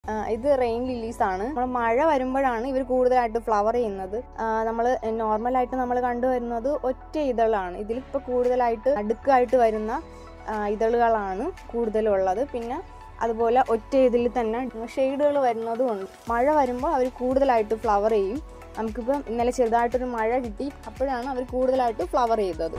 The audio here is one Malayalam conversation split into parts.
ആ, ഇത് റെയിൻ ലില്ലീസ് ആണ് നമ്മൾ മഴ വരുമ്പോഴാണ് ഇവർ കൂടുതലായിട്ട് ഫ്ലവർ ചെയ്യുന്നത് നമ്മൾ നോർമലായിട്ട് നമ്മൾ കണ്ടുവരുന്നത് ഒറ്റ ഇതളാണ് ഇതിലിപ്പോൾ കൂടുതലായിട്ട് അടുക്കായിട്ട് വരുന്ന ആ, ഇതളുകളാണ് കൂടുതലുള്ളത് പിന്നെ അതുപോലെ ഒറ്റ ഇതിൽ തന്നെ ഷെയ്ഡുകൾ വരുന്നതുമുണ്ട് മഴ വരുമ്പോൾ അവർ കൂടുതലായിട്ട് ഫ്ലവർ ചെയ്യും നമുക്കിപ്പം ഇന്നലെ ചെറുതായിട്ടൊരു മഴ കിട്ടി അപ്പോഴാണ് അവർ കൂടുതലായിട്ട് ഫ്ലവർ ചെയ്തത്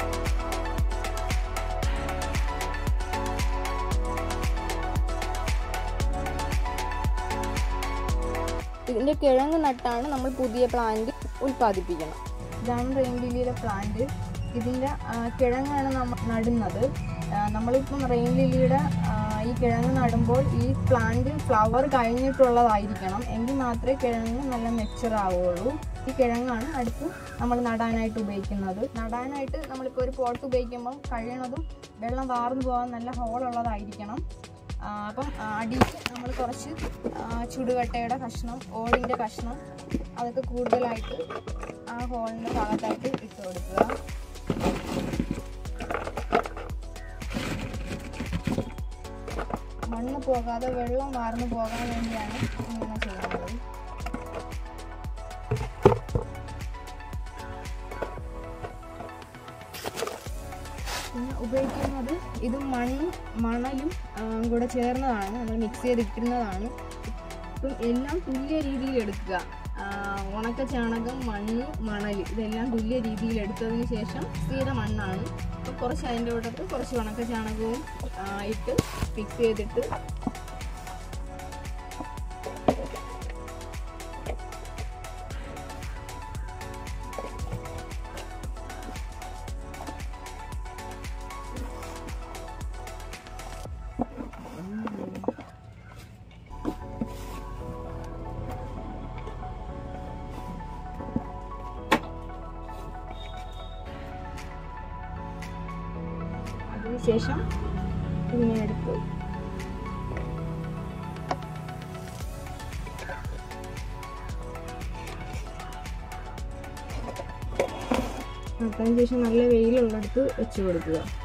ഇതിൻ്റെ കിഴങ്ങ് നട്ടാണ് നമ്മൾ പുതിയ പ്ലാന്റ് ഉൽപ്പാദിപ്പിക്കണം ഇതാണ് റെയിൻ ലില്ലിയുടെ പ്ലാന്റ് ഇതിൻ്റെ ആ, കിഴങ്ങാണ് നമ്മൾ നടുന്നത് ആ, നമ്മളിപ്പം റെയിൻ ലില്ലിയുടെ ആ, ഈ കിഴങ്ങ് നടുമ്പോൾ ഈ പ്ലാന്റ് ഫ്ലവർ കഴിഞ്ഞിട്ടുള്ളതായിരിക്കണം എങ്കിൽ മാത്രമേ കിഴങ്ങ് നല്ല മെച്ചർ ആവുകയുള്ളൂ ഈ കിഴങ്ങാണ് അടുത്ത് നമ്മൾ നടാനായിട്ട് ഉപയോഗിക്കുന്നത് നടാനായിട്ട് നമ്മളിപ്പോൾ ഒരു പോട്ട് ഉപയോഗിക്കുമ്പം കഴിയണതും വെള്ളം വാർന്നു പോകാൻ നല്ല ഹോളുള്ളതായിരിക്കണം ആ, അപ്പം ആ, അടിയിൽ നമ്മൾ കുറച്ച് ആ, ചുടുകട്ടയുടെ കഷ്ണം ഓടിൻ്റെ കഷ്ണം അതൊക്കെ കൂടുതലായിട്ട് ആ ഹോളിൻ്റെ ഭാഗത്തായിട്ട് ഇട്ട് കൊടുക്കുക മണ്ണ് പോകാതെ വെള്ളം വാർന്നു പോകാൻ വേണ്ടിയാണ് ഇങ്ങനെ ചെയ്യുന്നത് പിന്നെ ഉപയോഗിക്കുന്നത് ഇത് മണ്ണും മണലും ആ, കൂടെ ചേർന്നതാണ് നമ്മൾ മിക്സ് ചെയ്തിട്ടുന്നതാണ് ഇപ്പം എല്ലാം തുല്യ രീതിയിൽ എടുക്കുക ആ, ഉണക്ക ചാണകം മണ്ണ് മണൽ ഇതെല്ലാം തുല്യ രീതിയിൽ എടുത്തതിന് ശേഷം സ്ഥിര മണ്ണാണ് അപ്പോൾ കുറച്ച് അതിൻ്റെ കൂട്ടത്ത് കുറച്ച് ഉണക്ക ചാണകവും ആ, ഇട്ട് മിക്സ് ചെയ്തിട്ട് അതിനുശേഷം ഇതിനെ എടുത്ത് അതിന് ശേഷം നല്ല വെയിലുള്ളിടത്ത് വെച്ച് കൊടുക്കുക